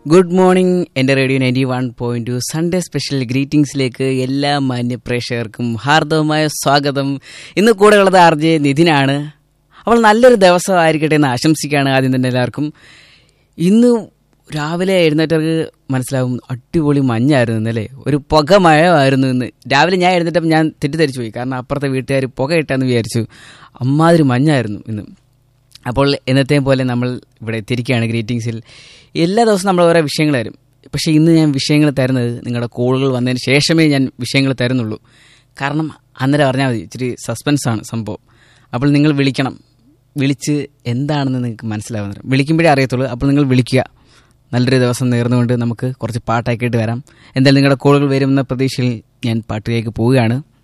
good morning എൻ്റെ radio ninety one point two Sunday special ഗ്രീറ്റിംഗ്സിലേക്ക് എല്ലാ മാന്യ പ്രേക്ഷകർക്കും ഹാർദവമായ സ്വാഗതം ഇന്ന് കൂടെ ഉള്ളത് ആർ ജെ നിതിനാണ് അപ്പോൾ നല്ലൊരു ദിവസമായിരിക്കട്ടെ എന്ന് ആശംസിക്കുകയാണ് ആദ്യം തന്നെ എല്ലാവർക്കും ഇന്ന് രാവിലെ എഴുന്നേറ്റവർക്ക് മനസ്സിലാവും അടിപൊളി മഞ്ഞായിരുന്നു ഇന്നലെ ഒരു പുക മഴമായിരുന്നു ഇന്ന് രാവിലെ ഞാൻ എഴുന്നേറ്റപ്പോൾ ഞാൻ തെറ്റിദ്ധരിച്ചു പോയി കാരണം അപ്പുറത്തെ വീട്ടുകാർ പുക ഇട്ടെന്ന് വിചാരിച്ചു അമ്മാതിരി മഞ്ഞായിരുന്നു ഇന്ന് അപ്പോൾ എന്നത്തെയും പോലെ നമ്മൾ ഇവിടെ എത്തിയിരിക്കുകയാണ് ഗ്രീറ്റിംഗ്സിൽ എല്ലാ ദിവസവും നമ്മൾ ഓരോ വിഷയങ്ങൾ തരും പക്ഷേ ഇന്ന് ഞാൻ വിഷയങ്ങൾ തരുന്നത് നിങ്ങളുടെ കോളുകൾ വന്നതിന് ശേഷമേ ഞാൻ വിഷയങ്ങൾ തരുന്നുള്ളൂ കാരണം അന്നേരം പറഞ്ഞാൽ മതി ഇച്ചിരി സസ്പെൻസാണ് സംഭവം അപ്പോൾ നിങ്ങൾ വിളിക്കണം വിളിച്ച് എന്താണെന്ന് നിങ്ങൾക്ക് മനസ്സിലാവുന്നത് വിളിക്കുമ്പോഴേ അറിയത്തുള്ളൂ അപ്പോൾ നിങ്ങൾ വിളിക്കുക നല്ലൊരു ദിവസം നേർന്നുകൊണ്ട് നമുക്ക് കുറച്ച് പാട്ടാക്കിയിട്ട് വരാം എന്തായാലും നിങ്ങളുടെ കോളുകൾ വരുമെന്ന പ്രതീക്ഷയിൽ ഞാൻ പാട്ടിലേക്ക് പോവുകയാണ്